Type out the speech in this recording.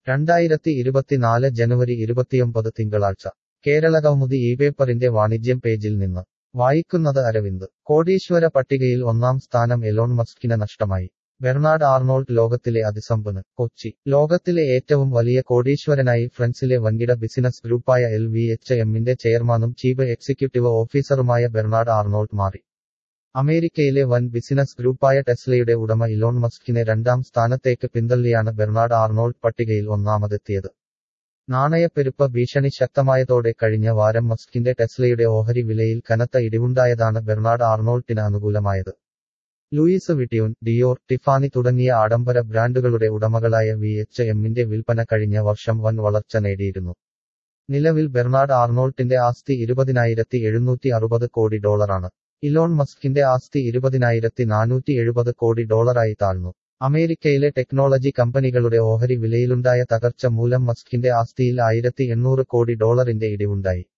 രണ്ടായിരത്തി ഇരുപത്തിനാല് ജനുവരി ഇരുപത്തിയൊമ്പത് തിങ്കളാഴ്ച കേരളകൗമുദി ഈ പേപ്പറിന്റെ വാണിജ്യം പേജിൽ നിന്ന് വായിക്കുന്നത് അരവിന്ദ് കോടീശ്വര പട്ടികയിൽ ഒന്നാം സ്ഥാനം എലോൺ മസ്കിന് നഷ്ടമായി ബെർണാഡ് ആർണോൾഡ് ലോകത്തിലെ അതിസമ്പന്ന് കൊച്ചി ലോകത്തിലെ ഏറ്റവും വലിയ കോടീശ്വരനായി ഫ്രൻസിലെ വൻകിട ബിസിനസ് ഗ്രൂപ്പായ എൽ വി എച്ച് എമ്മിന്റെ ചെയർമാനും ചീഫ് എക്സിക്യൂട്ടീവ് ഓഫീസറുമായ ബെർണാഡ് ആർണോൾഡ് മാറി അമേരിക്കയിലെ വൻ ബിസിനസ് ഗ്രൂപ്പായ ടെസ്ലയുടെ ഉടമ ഇലോൺ മസ്കിനെ രണ്ടാം സ്ഥാനത്തേക്ക് പിന്തള്ളിയാണ് ബെർണാഡ് ആർണോൾഡ് പട്ടികയിൽ ഒന്നാമതെത്തിയത് നാണയപ്പെരുപ്പ ഭീഷണി ശക്തമായതോടെ കഴിഞ്ഞ വാരം മസ്കിന്റെ ടെസ്ലയുടെ ഓഹരി വിലയിൽ കനത്ത ഇടിവുണ്ടായതാണ് ബെർണാഡ് ആർണോൾട്ടിന് അനുകൂലമായത് ലൂയിസ് വിട്ടിയോൻ ഡിയോർ ടിഫാനി തുടങ്ങിയ ആഡംബര ബ്രാൻഡുകളുടെ ഉടമകളായ വി എച്ച് എമ്മിന്റെ വിൽപ്പന കഴിഞ്ഞ വർഷം വൻ വളർച്ച നേടിയിരുന്നു നിലവിൽ ബെർണാഡ് ആർണോൾട്ടിന്റെ ആസ്തി ഇരുപതിനായിരത്തി എഴുന്നൂറ്റി അറുപത് കോടി ഡോളറാണ് ഇലോൺ മസ്കിന്റെ ആസ്തി ഇരുപതിനായിരത്തി നാനൂറ്റി എഴുപത് കോടി ഡോളറായി താഴ്ന്നു അമേരിക്കയിലെ ടെക്നോളജി കമ്പനികളുടെ ഓഹരി വിലയിലുണ്ടായ തകർച്ച മൂലം മസ്കിന്റെ ആസ്തിയിൽ ആയിരത്തി എണ്ണൂറ് കോടി ഡോളറിന്റെ ഇടിവുണ്ടായി